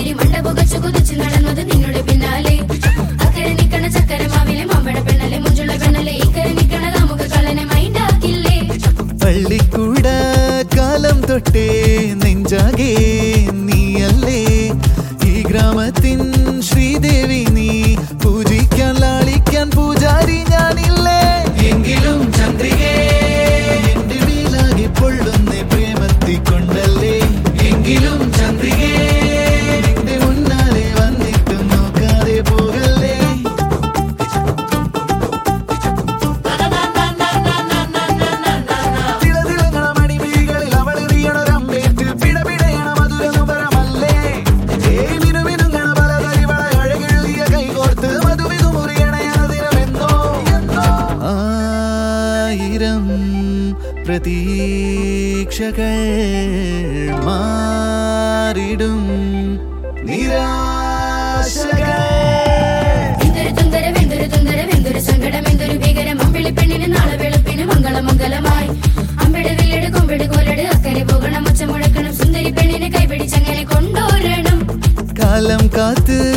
ചിരി മണ്ട പുകച്ചു കുതിച്ചു നടന്നത് നിന്നോട് പിന്നാലെ അക്കരെ നിക്കണ ചക്കരമാവിലെ മമ്മട പെണ്ണലെ മുഞ്ചുള്ള പെണ്ണലെ ഇക്കരെ നിക്കണ നമുക്ക് കള്ളനെ മൈൻഡാക്കില്ലേ പള്ളിക്കൂട കാലം തൊട്ടേ നെഞ്ചാകെ നീയല്ലേ ഈ ഗ്രാമത്തിൻ ശ്രീദേവി നീ പൂജിക്കാൻ ലാളിക്കാൻ പൂജാരി ഞാനില്ലേ എങ്കിലും ചന്ദ്രികേ എന്റെ മേലാകെ പൊള്ളുന്ന പ്രേമത്തി കൊണ്ടല്ലേ എങ്കിലും ചന്ദ്രികേ നിന്റെ മുന്നാലെ വന്നിട്ടും നോക്കാതെ പോകല്ലേ തിളതിളങ്ങണ മണിമിഴികളിൽ അവളെറിയണൊരമ്പേറ്റ് പിടപിടയണ മധുരനുപരമല്ലേ ഏയ് മിനുമിനുങ്ങണ പലതരിവള അഴകെഴുതിയ കൈകോർത്ത് മധുവിധു മുറിയണയനദിനമെന്നോ ആയിരം പ്രതീക്ഷകൾ മാറിടും നിരാശകൾ എന്തൊരു തുന്തര വെന്തൊരു തുന്തര വെന്തൊരു സങ്കടം എന്തൊരു ഭീകരം അമ്പിളി പെണ്ണിന് നാളെ വെളുപ്പിന് മംഗളമംഗലമായി അമ്പിട് വില്ലട് കൊമ്പിട് കോലട് അക്കരെ പോകണം ഒച്ച മുഴക്കണം സുന്ദരി പെണ്ണിനെ കൈപിടിച്ചങ്ങനെ കൊണ്ടുവരണം കാലം കാത്ത്